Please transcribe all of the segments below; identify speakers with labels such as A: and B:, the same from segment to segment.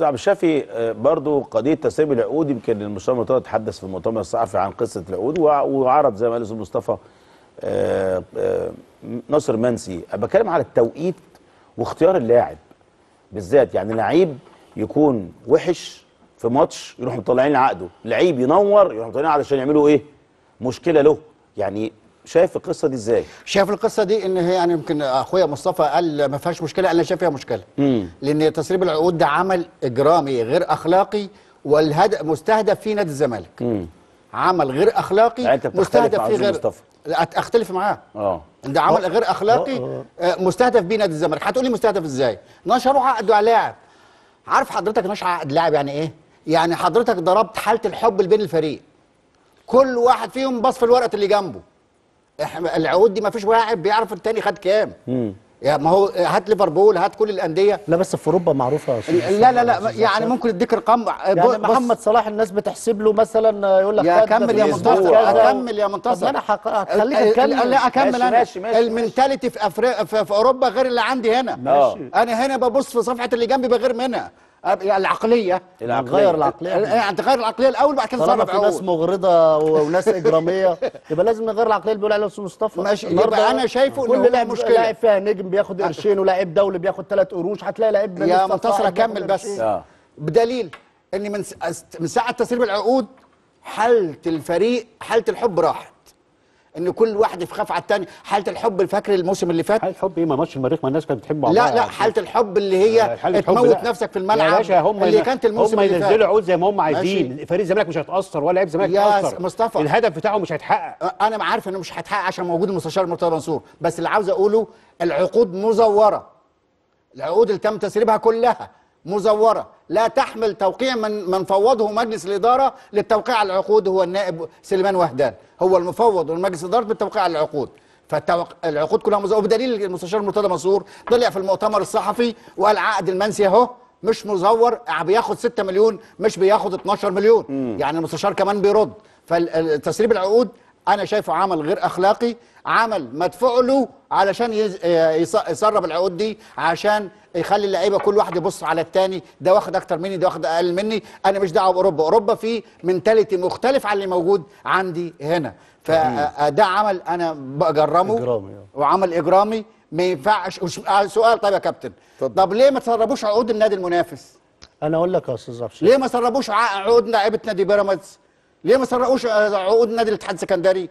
A: استاذ عبد الشافي آه، برضو قضيه تسريب العقود يمكن المستشار مرتضى تحدث في المؤتمر الصحفي عن قصه العقود وع- وعرض زي ما قال الاستاذ مصطفى آه، آه، ناصر منسي أنا بتكلم على التوقيت واختيار اللاعب بالذات يعني لعيب يكون وحش في ماتش يروحوا مطلعين عقده لعيب ينور يروحوا مطلعين علشان يعملوا ايه مشكله له يعني شايف القصه دي ازاي
B: شايف القصه دي ان هي يعني يمكن اخويا مصطفى قال ما فيهاش مشكله انا شايف فيها مشكله
A: مم.
B: لان تسريب العقود ده عمل اجرامي غير اخلاقي والهدف مستهدف فيه نادي الزمالك
A: مم.
B: عمل غير اخلاقي
A: يعني أنت بتختلف
B: مستهدف
A: مع
B: فيه
A: أستاذ
B: غير
A: مصطفى.
B: لا، أت- اختلف معاه
A: اه
B: ده عمل غير اخلاقي
C: آه،
B: آه، مستهدف بيه نادي الزمالك هتقولي مستهدف ازاي نشروا عقد على لاعب عارف حضرتك نشر عقد لاعب يعني ايه يعني حضرتك ضربت حاله الحب اللي بين الفريق كل واحد فيهم بص في الورقه اللي جنبه إحنا- العقود دي ما فيش واحد بيعرف التاني خد كام يا ما هو هات ليفربول هات كل الانديه
C: لا بس في اوروبا معروفه يا أستاذ
B: لا لا لا
C: أستاذ
B: يعني
C: عصام.
B: ممكن اديك ارقام
C: يعني
B: بص-
C: محمد صلاح الناس بتحسب له مثلا يقول لك
B: يا
C: خد
B: كمل يا
C: في
B: منتصر
C: أسبوع كذا.
B: اكمل يا منتصر
C: طب ما انا هق- هخليك
B: ال- ال-
C: تكمل
B: لا اكمل
A: ماشي،
B: انا
A: ماشي، ماشي،
B: المنتاليتي في افريقيا في, في اوروبا غير اللي عندي هنا
A: آه.
B: انا هنا ببص في صفحه اللي جنبي بغير منها أب- يعني العقليه
C: نغير العقليه
B: ال- يعني تغير العقليه الاول بعد كده
C: طالما
B: تصرف
C: في ناس
B: عقود
C: مغرضه و- وناس اجراميه يبقى لازم نغير العقليه اللي بيقول عليها الاستاذ مصطفى
B: ماشي،
C: النهاردة
B: يبقى أنا شايفه إن
C: كل
B: هو
C: لاعب
B: مشكلة.
C: لاعب فيها نجم بياخد قرشين ولاعب دولي بياخد ثلاث قروش هتلاقي لاعب
B: يا
C: لسه
B: منتصر
C: صاعد بياخد
B: اكمل بس
C: قرشين.
A: آه.
B: بدليل ان من س- من ساعه تسريب العقود حاله الفريق حاله الحب راحت ان كل واحد يخاف على الثاني حاله الحب فاكر الموسم اللي فات
D: حاله حب ايه ما ماتش المريخ ما الناس كانت بتحب
B: لا
D: بعضها
B: لا حاله الحب اللي هي
D: حالة حب
B: تموت
D: لا.
B: نفسك في
D: يا
B: الملعب
D: باشا هم
B: اللي
D: ين-
B: كانت الموسم
D: هم
B: اللي
D: ينزلوا
B: فات
D: عقود زي ما هم
B: ماشي.
D: عايزين فريق الزمالك مش هيتاثر ولا لعيب الزمالك
B: يا
D: هيتاثر
B: مصطفى.
D: الهدف بتاعه مش هيتحقق
B: انا عارف انه مش هيتحقق عشان موجود المستشار مرتضى منصور بس اللي عاوز اقوله العقود مزوره العقود اللي تم تسريبها كلها مزوره لا تحمل توقيع من من فوضه مجلس الاداره للتوقيع على العقود هو النائب سليمان وهدان هو المفوض لمجلس الاداره بالتوقيع على العقود فالعقود كلها مزوره وبدليل المستشار مرتضى منصور طلع في المؤتمر الصحفي وقال عقد المنسي اهو مش مزور بياخد 6 مليون مش بياخد 12 مليون يعني المستشار كمان بيرد فتسريب العقود انا شايفه عمل غير اخلاقي عمل مدفوع له علشان يز- يص- يسرب العقود دي عشان يخلي اللعيبه كل واحد يبص على التاني ده واخد اكتر مني ده واخد اقل مني انا مش دعوه باوروبا اوروبا في منتاليتي مختلف عن اللي موجود عندي هنا فده عمل انا بجرمه
C: إجرامي، آه.
B: وعمل اجرامي ما ينفعش وش- آه، سؤال طيب يا كابتن طب ليه ما تسربوش عقود النادي المنافس
C: انا اقول لك يا استاذ عبد
B: ليه ما سربوش ع- عقود لعيبه نادي بيراميدز ليه ما سرقوش آه، عقود نادي الاتحاد السكندري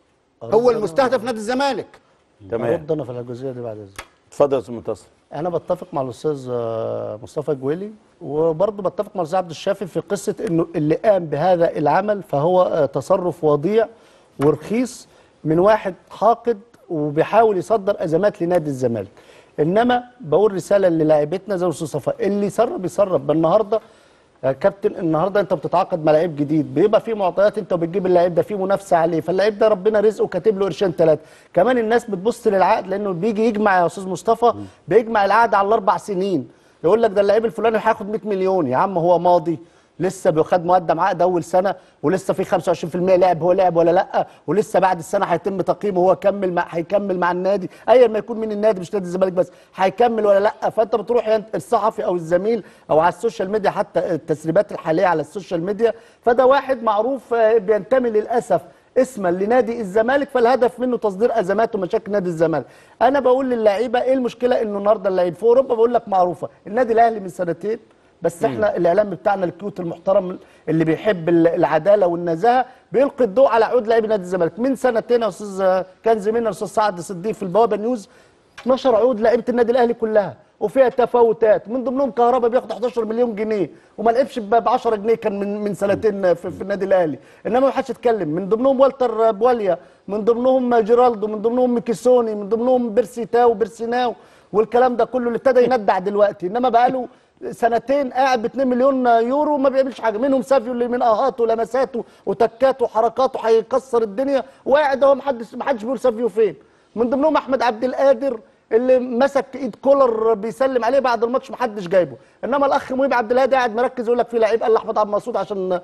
B: هو المستهدف نادي الزمالك
A: تمام
C: ارد انا في الجزئيه دي بعد اذنك
A: اتفضل يا استاذ منتصر
C: انا بتفق مع الاستاذ آه، مصطفى جويلي وبرضه بتفق مع الاستاذ عبد الشافي في قصه انه اللي قام بهذا العمل فهو آه، تصرف وضيع ورخيص من واحد حاقد وبيحاول يصدر ازمات لنادي الزمالك انما بقول رساله للاعيبتنا زي الاستاذ صفاء اللي يسرب يسرب النهارده يا كابتن النهارده انت بتتعاقد مع لعيب جديد بيبقى في معطيات انت وبتجيب اللعيب ده في منافسه عليه فاللعيب ده ربنا رزقه كاتب له قرشين ثلاثه كمان الناس بتبص للعقد لانه بيجي يجمع يا استاذ مصطفى بيجمع العقد على الاربع سنين يقول لك ده اللعيب الفلاني هياخد 100 مليون يا عم هو ماضي لسه بيخد مقدم عقد اول سنه ولسه في 25% لعب هو لعب ولا لا ولسه بعد السنه هيتم تقييمه هو كمل مع هيكمل مع النادي ايا ما يكون من النادي مش نادي الزمالك بس هيكمل ولا لا فانت بتروح يا الصحفي او الزميل او على السوشيال ميديا حتى التسريبات الحاليه على السوشيال ميديا فده واحد معروف آه، بينتمي للاسف اسما لنادي الزمالك فالهدف منه تصدير ازمات ومشاكل نادي الزمالك انا بقول للعيبه ايه المشكله انه النهارده اللعيب في اوروبا بقول لك معروفه النادي الاهلي من سنتين بس احنا الاعلام بتاعنا الكيوت المحترم اللي بيحب ال- العداله والنزاهه بيلقي الضوء على عقود لاعبي نادي الزمالك من سنتين يا استاذ كان زميلنا الاستاذ سعد صديق في البوابه نيوز نشر عقود لعيبه النادي الاهلي كلها وفيها تفاوتات من ضمنهم كهربا بياخد 11 مليون جنيه وما لعبش ب 10 جنيه كان من من سنتين في, في النادي الاهلي انما ما حدش اتكلم من ضمنهم والتر بواليا من ضمنهم جيرالدو من ضمنهم ميكيسوني من ضمنهم بيرسيتاو بيرسيناو والكلام ده كله اللي ابتدى يندع دلوقتي انما بقاله سنتين قاعد ب 2 مليون يورو ما بيعملش حاجه منهم سافيو اللي من اهاته ولمساته وتكاته وحركاته هيكسر الدنيا وقاعد اهو محدش محدش بيقول سافيو فين من ضمنهم احمد عبد القادر اللي مسك ايد كولر بيسلم عليه بعد الماتش محدش جايبه انما الاخ مهيب عبد الهادي قاعد مركز يقول لك في لعيب قال لاحمد عبد المقصود عشان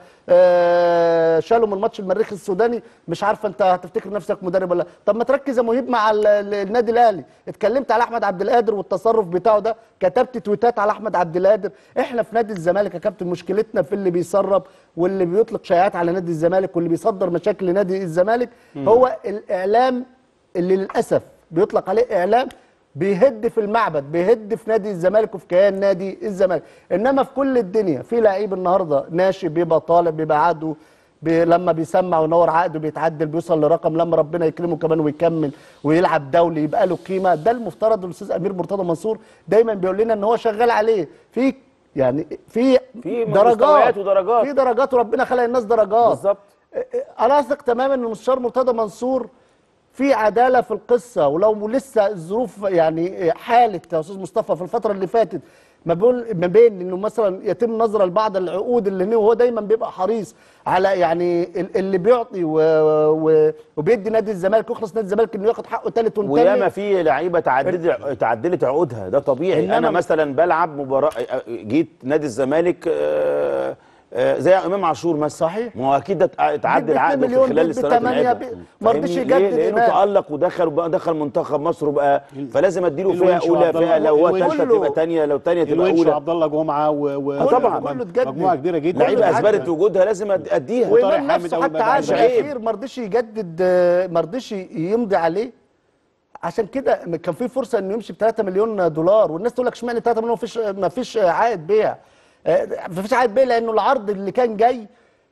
C: آه، شالوا من ماتش المريخ السوداني مش عارفه انت هتفتكر نفسك مدرب ولا لا. طب ما تركز يا مهيب مع ال- ال- النادي الاهلي اتكلمت على احمد عبد القادر والتصرف بتاعه ده كتبت تويتات على احمد عبد القادر احنا في نادي الزمالك يا كابتن مشكلتنا في اللي بيسرب واللي بيطلق شائعات على نادي الزمالك واللي بيصدر مشاكل لنادي الزمالك هو الاعلام اللي للاسف بيطلق عليه اعلام بيهد في المعبد بيهد في نادي الزمالك وفي كيان نادي الزمالك انما في كل الدنيا في لعيب النهارده ناشئ بيبقى طالب بيبقى عقده بي لما بيسمع وينور عقده بيتعدل بيوصل لرقم لما ربنا يكرمه كمان ويكمل ويلعب دولي يبقى له قيمه ده المفترض الاستاذ امير مرتضى منصور دايما بيقول لنا ان هو شغال عليه في يعني في
A: في
C: درجات
A: مستويات ودرجات.
C: في درجات وربنا خلق الناس درجات
A: بالظبط
C: انا اثق تماما ان المستشار مرتضى منصور في عداله في القصه ولو لسه الظروف يعني حالت يا استاذ مصطفى في الفتره اللي فاتت ما بين ما بين انه مثلا يتم نظره لبعض العقود اللي هو هو دايما بيبقى حريص على يعني ال- اللي بيعطي و... و... وبيدي نادي الزمالك ويخلص نادي الزمالك انه ياخد حقه ثالث
A: وياما
C: وثاني
A: في لعيبه تعددت تعدلت عقودها ده طبيعي
C: إنما-
A: انا مثلا بلعب مباراه جيت نادي الزمالك آه، آه، زي امام عاشور مثلا
C: صحيح.
A: ما هو اكيد ده اتعدل
C: باتنين
A: عقده في
C: مليون،
A: خلال
C: ب-
A: السنوات
C: بتمانية،
A: اللي
C: ب-
A: عدت.
C: ما رضيش
A: فاهمني؟
C: يجدد
A: ليه؟ لانه
C: هناك.
A: تالق ودخل وبقى دخل منتخب مصر وبقى فلازم اديله فئه
D: الونش
A: اولى
D: وعبد الله-
A: فئه لو هو
D: الونش
A: ثالثه
C: كله-
A: تبقى ثانيه لو ثانيه تبقى
D: الونش
A: اولى
D: وعبد الله جمعه و, و...
A: آه طبعاً.
C: كله اتجدد.
D: مجموعه كبيره جدا
A: لعيبه
C: كله
A: اثبتت
C: اتعدل.
A: وجودها لازم أد- اديها
D: وطارق
C: وإمام
D: حامد
C: نفسه
D: أول
C: حتى
D: ما
C: عاد
A: مش
C: في
A: عيب.
C: الاخير ما رضيش يجدد آه، ما رضيش يمضي عليه عشان كده كان في فرصه انه يمشي ب 3 مليون دولار والناس تقول لك اشمعنى 3 مليون مفيش مفيش عائد بيع آه، مفيش عائد بيع لانه العرض اللي كان جاي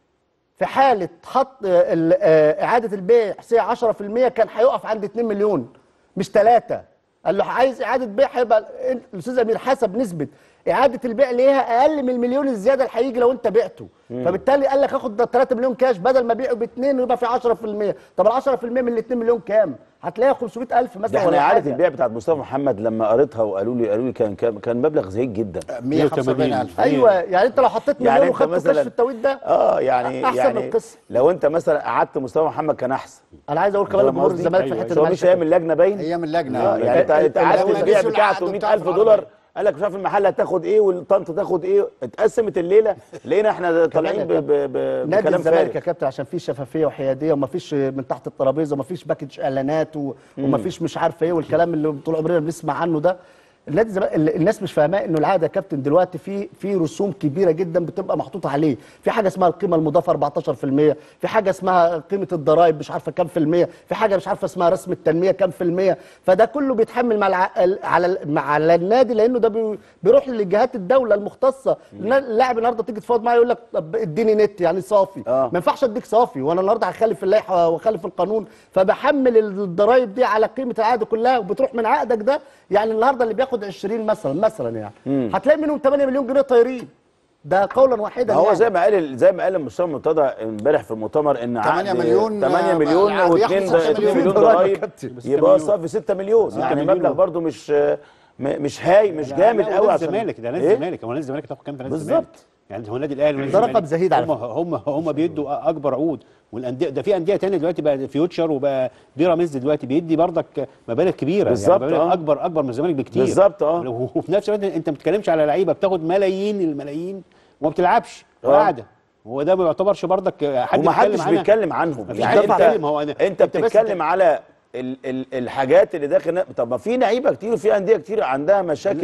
C: في حاله حط آه، ال- آه، اعاده البيع سعر 10% كان هيقف عند 2 مليون مش 3 قال له عايز اعاده بيع هيبقى الاستاذ امير حسب نسبه اعاده البيع ليها اقل من المليون الزياده اللي هيجي لو انت بعته فبالتالي قال لك اخد ده 3 مليون كاش بدل ما ابيعه باثنين ويبقى في 10% طب ال 10% من ال 2 مليون كام؟ هتلاقيها 500000 مثلا
A: ده احنا
C: ولا
A: اعاده
C: حاجة.
A: البيع بتاعت مصطفى محمد لما قريتها وقالوا لي قالوا لي كان كان كان مبلغ زهيد جدا
B: 175000
C: ايوه يعني انت لو حطيت مليون
A: يعني انت
C: وخدته كاش
A: مثلا
C: في التوقيت ده
A: اه يعني
C: أحسن
A: يعني
C: القصة.
A: لو انت مثلا قعدت مصطفى محمد كان احسن
C: انا عايز اقول كمان
A: فاهم
C: لجمهور
A: قصدي؟
C: الزمالك في
D: أيوة،
C: الحته
A: مش هو
C: دي
A: مش هي من اللجنه باين
B: هي من اللجنه
A: آه، يعني
C: ال-
A: انت
C: ال-
A: انت قعدت
C: الأول
A: البيع
B: نزلوا
A: بتاعته
B: العقد
A: 100000
B: بتاعه في
A: دولار
B: العربية.
A: قال لك مش عارف المحل هتاخد ايه والطنط تاخد ايه اتقسمت الليله لقينا احنا طالعين ب- ب- ب-
C: نادي
A: بكلام
C: الزمالك
A: فارغ
C: يا كابتن عشان فيه شفافيه وحياديه وما فيش من تحت الترابيزه وما فيش باكج اعلانات و... وما فيش مش عارف ايه والكلام اللي طول عمرنا بنسمع عنه ده النادي الزمالك ال- الناس مش فاهماه انه العاده يا كابتن دلوقتي في في رسوم كبيره جدا بتبقى محطوطه عليه في حاجه اسمها القيمه المضافه 14% في حاجه اسمها قيمه الضرائب مش عارفه كام في الميه في حاجه مش عارفه اسمها رسم التنميه كام في الميه فده كله بيتحمل مع الع... ال- على ال- مع على النادي لانه ده بي... بيروح لجهات الدوله المختصه النا- اللاعب النهارده تيجي تفاوض معاه يقول لك طب اديني نت يعني صافي
A: آه.
C: ما ينفعش اديك صافي وانا النهارده هخالف اللائحه واخالف القانون فبحمل الضرايب دي على قيمه العقد كلها وبتروح من عقدك ده يعني النهارده اللي بياخد 20 مثلا مثلا يعني هتلاقي منهم 8 مليون جنيه طايرين ده قولا واحدا
A: هو
C: يعني.
A: زي ما قال زي ما قال المستشار مرتضى امبارح في المؤتمر ان
B: 8
A: عقد
B: مليون،
A: 8
B: آه،
A: مليون
B: العقد ياخد
A: و2
B: 6
A: مليون,
B: مليون
C: ضرايب يا
A: ضرايب
C: كابتن.
A: يبقى صافي 6 مليون يعني
D: مليون.
A: مبلغ برضو مش م- مش هاي مش جامد
D: لا،
A: قوي
D: نادي
A: عشان
D: الزمالك ده نادي
A: إيه؟
D: الزمالك هو نادي الزمالك تاخد كام في نادي
A: بالظبط.
D: الزمالك يعني هو النادي الاهلي ونادي
C: ده رقم
D: الزمالك
C: زهيد على
D: هم هم هم بيدوا اكبر عقود والانديه ده في انديه تانية دلوقتي بقى فيوتشر وبقى بيراميدز دلوقتي بيدي برضك مبالغ كبيره
A: بالظبط،
D: يعني مبالغ
A: آه.
D: اكبر اكبر من الزمالك بكتير
A: بالظبط، آه.
D: وفي نفس الوقت انت ما بتتكلمش على لعيبه بتاخد ملايين الملايين وما بتلعبش
A: آه.
D: وقاعده هو ده ما يعتبرش برضك حد
A: وما حدش
D: عنها.
A: بيتكلم عنهم
D: مفيش
A: يعني
D: حد
A: انت
D: بيتكلم، هو أنا-
A: انت
D: أنت بس
A: بتتكلم على ال ال الحاجات اللي داخل طب ما في لعيبه كتير وفي انديه كتير عندها مشاكل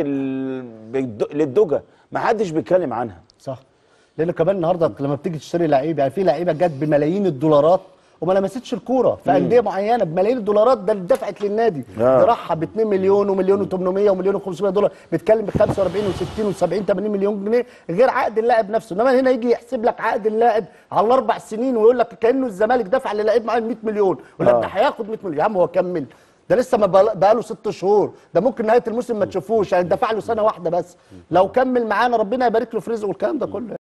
A: بالد- للدجى ما حدش بيتكلم عنها
C: صح لان كمان النهارده لما بتيجي تشتري لعيب يعني في لعيبه جت بملايين الدولارات وما لمستش الكوره في انديه معينه بملايين الدولارات ده اللي دفعت للنادي
A: آه.
C: راحها ب 2 مليون ومليون و800 ومليون و500 دولار بيتكلم ب 45 و60 و70 80 مليون جنيه غير عقد اللاعب نفسه انما هنا يجي يحسب لك عقد اللاعب على الاربع سنين ويقول لك كانه الزمالك دفع للاعب معاه 100 مليون يقول لك
A: آه.
C: ده هياخد 100 مليون يا عم هو كمل ده لسه ما بقى- بقاله ست شهور ده ممكن نهايه الموسم ما تشوفوش يعني دفع له سنه واحده بس لو كمل معانا ربنا يبارك له في رزقه والكلام ده كله